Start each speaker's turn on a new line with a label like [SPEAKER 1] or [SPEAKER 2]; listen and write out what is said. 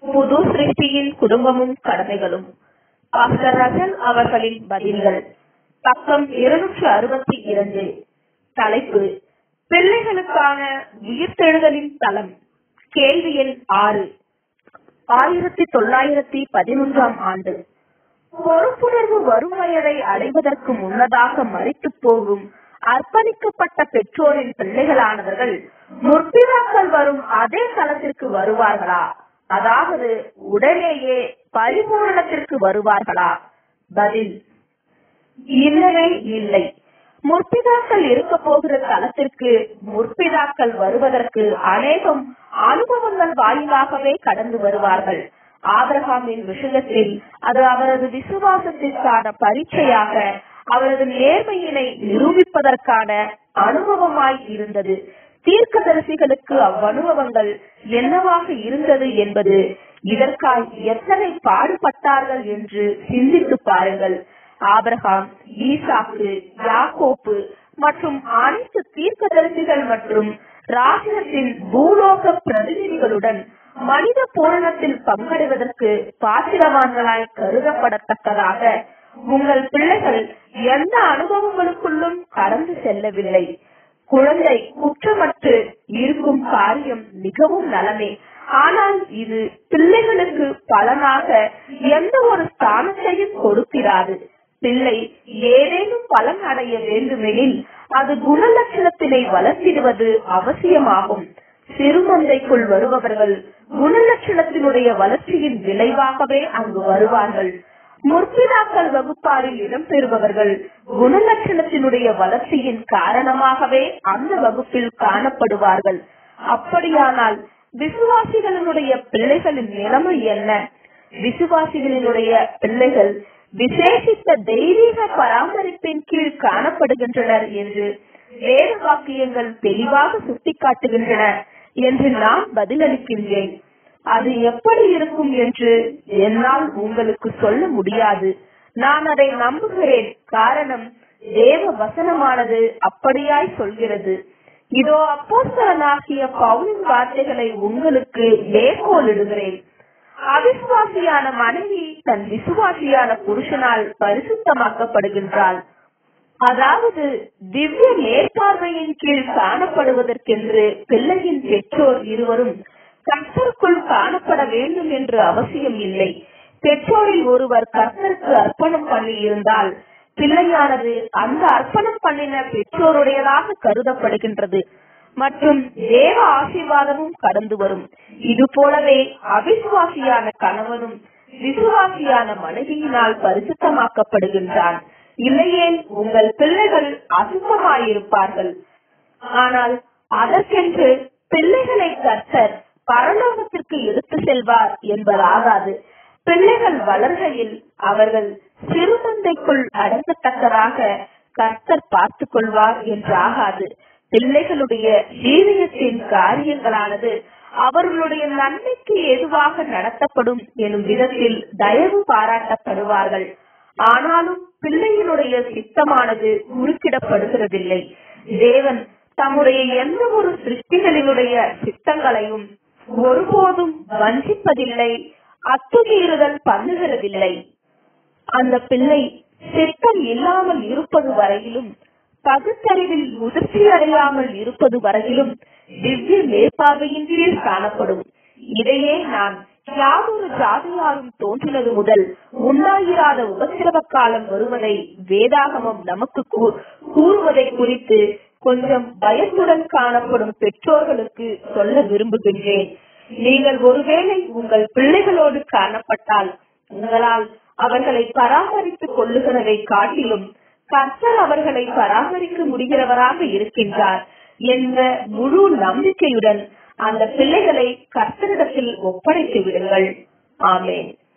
[SPEAKER 1] புது சிருஷ்டியின் குடும்பமும் கடமைகளும் பாஸ்டர் ரசன் அவர்களின் பதில்கள் பக்கம் இருநூற்று அறுபத்தி இரண்டு தலைப்பு பிள்ளைகளுக்கான உயிர்த்தெழுதலின் தளம் கேள்வி எண் ஆறு ஆயிரத்தி தொள்ளாயிரத்தி பதினொன்றாம் ஆண்டு பொறுப்புணர்வு வரும் வயதை அடைவதற்கு முன்னதாக மறித்து போகும் அர்ப்பணிக்கப்பட்ட பெற்றோரின் பிள்ளைகளானவர்கள் முற்பிதாக்கள் வரும் அதே தளத்திற்கு வருவார்களா அதாவது உடனேயே பரிபூரணத்திற்கு வருவார்களா பதில் இல்லவே இல்லை முற்பிதாக்கள் இருக்க போகிற தளத்திற்கு முற்பிதாக்கள் வருவதற்கு அநேகம் அனுபவங்கள் வாயிலாகவே கடந்து வருவார்கள் ஆபிரகாமின் விஷயத்தில் அது அவரது விசுவாசத்திற்கான பரீட்சையாக அவரது நேர்மையினை நிரூபிப்பதற்கான அனுபவமாய் இருந்தது தீர்க்கதரிசிகளுக்கு அவ்வனுபவங்கள் என்னவாக இருந்தது என்பது இதற்காய் எத்தனை பாடுபட்டார்கள் என்று சிந்தித்து பாருங்கள் ஆபிரகாம் ஈசாக்கு யாக்கோப்பு மற்றும் அனைத்து தீர்க்கதரிசிகள் மற்றும் ராஜ்யத்தின் பூலோக பிரதிநிதிகளுடன் மனித பூரணத்தில் பங்கடைவதற்கு பாத்திரவான்களாய் கருதப்படத்தக்கதாக உங்கள் பிள்ளைகள் எந்த அனுபவங்களுக்குள்ளும் கடந்து செல்லவில்லை குழந்தை குற்றமற்று இருக்கும் காரியம் மிகவும் நலமே ஆனால் இது பிள்ளைகளுக்கு பலனாக எந்த ஒரு ஸ்தானத்தையும் கொடுக்கிறாது பிள்ளை ஏதேனும் பலன் அடைய வேண்டுமெனில் அது குணலட்சணத்தினை வளர்த்திடுவது அவசியமாகும் சிறுமந்தைக்குள் வருபவர்கள் குணலட்சணத்தினுடைய வளர்ச்சியின் விளைவாகவே அங்கு வருவார்கள் முற்பிதாக்கள் வகுப்பாரில் இடம்பெறுபவர்கள் குணலட்சணத்தினுடைய வளர்ச்சியின் காரணமாகவே அந்த வகுப்பில் காணப்படுவார்கள் அப்படியானால் விசுவாசிகளினுடைய பிள்ளைகளின் நிலைமை என்ன விசுவாசிகளினுடைய பிள்ளைகள் விசேஷித்த தெய்வீக பராமரிப்பின் கீழ் காணப்படுகின்றனர் என்று வேத வாக்கியங்கள் தெளிவாக சுட்டிக்காட்டுகின்றன என்று நான் பதிலளிக்கின்றேன் அது எப்படி இருக்கும் என்று என்னால் உங்களுக்கு சொல்ல முடியாது நான் அதை நம்புகிறேன் காரணம் தேவ வசனமானது அப்படியாய் சொல்கிறது இதோ அப்போஸ்தலனாகிய பவுலின் வார்த்தைகளை உங்களுக்கு மேற்கோளிடுகிறேன் அவிசுவாசியான மனைவி தன் விசுவாசியான புருஷனால் பரிசுத்தமாக்கப்படுகின்றாள் அதாவது திவ்ய மேற்பார்வையின் கீழ் காணப்படுவதற்கென்று பிள்ளையின் பெற்றோர் இருவரும் கர்த்தருக்குள் காணப்பட வேண்டும் என்று அவசியம் இல்லை பெற்றோரில் ஒருவர் கர்த்தருக்கு அர்ப்பணம் பண்ணி இருந்தால் பிள்ளையானது அந்த அர்ப்பணம் பண்ணின பெற்றோருடையதாக கருதப்படுகின்றது மற்றும் தேவ ஆசீர்வாதமும் கடந்து வரும் இது போலவே அவிசுவாசியான கணவனும் விசுவாசியான மனைவியினால் பரிசுத்தமாக்கப்படுகின்றான் இல்லையேல் உங்கள் பிள்ளைகள் அசுத்தமாயிருப்பார்கள் ஆனால் அதற்கென்று பிள்ளைகளை கர்த்தர் பரலோகத்திற்கு எடுத்து செல்வார் என்பதாகாது பிள்ளைகள் வளர்கையில் அவர்கள் சிறுமந்தைக்குள் அடங்கத்தக்கதாக கர்த்தர் பார்த்துக் கொள்வார் என்றாகாது பிள்ளைகளுடைய ஜீவியத்தின் காரியங்களானது அவர்களுடைய நன்மைக்கு எதுவாக நடத்தப்படும் எனும் விதத்தில் தயவு பாராட்டப்படுவார்கள் ஆனாலும் பிள்ளையினுடைய சித்தமானது குறுக்கிடப்படுகிறதில்லை தேவன் தம்முடைய எந்த ஒரு சிருஷ்டிகளினுடைய சித்தங்களையும் ஒருபோதும் வஞ்சிப்பதில்லை அத்துமீறுதல் பண்ணுகிறதில்லை அந்த பிள்ளை சித்தம் இல்லாமல் இருப்பது வரையிலும் பகுத்தறிவில் முதிர்ச்சி அடையாமல் இருப்பது வரையிலும் திவ்ய மேற்பார்வையின் கீழ் காணப்படும் இதையே நான் யாதொரு ஜாதியாரும் தோன்றினது முதல் உண்டாயிராத உபசிரவ காலம் வருவதை வேதாகமம் நமக்கு கூ- கூறுவதை குறித்து கொஞ்சம் பயத்துடன் காணப்படும் பெற்றோர்களுக்கு சொல்ல விரும்புகின்றேன் நீங்கள் ஒருவேளை உங்கள் பிள்ளைகளோடு காணப்பட்டால் உங்களால் அவர்களை பராமரித்துக் கொள்ளுகிறதை காட்டிலும் கர்த்தர் அவர்களை பராமரிக்க முடிகிறவராக இருக்கின்றார் என்ற முழு நம்பிக்கையுடன் அந்த பிள்ளைகளை கர்த்தரிடத்தில் ஒப்படைத்து விடுங்கள் ஆமென்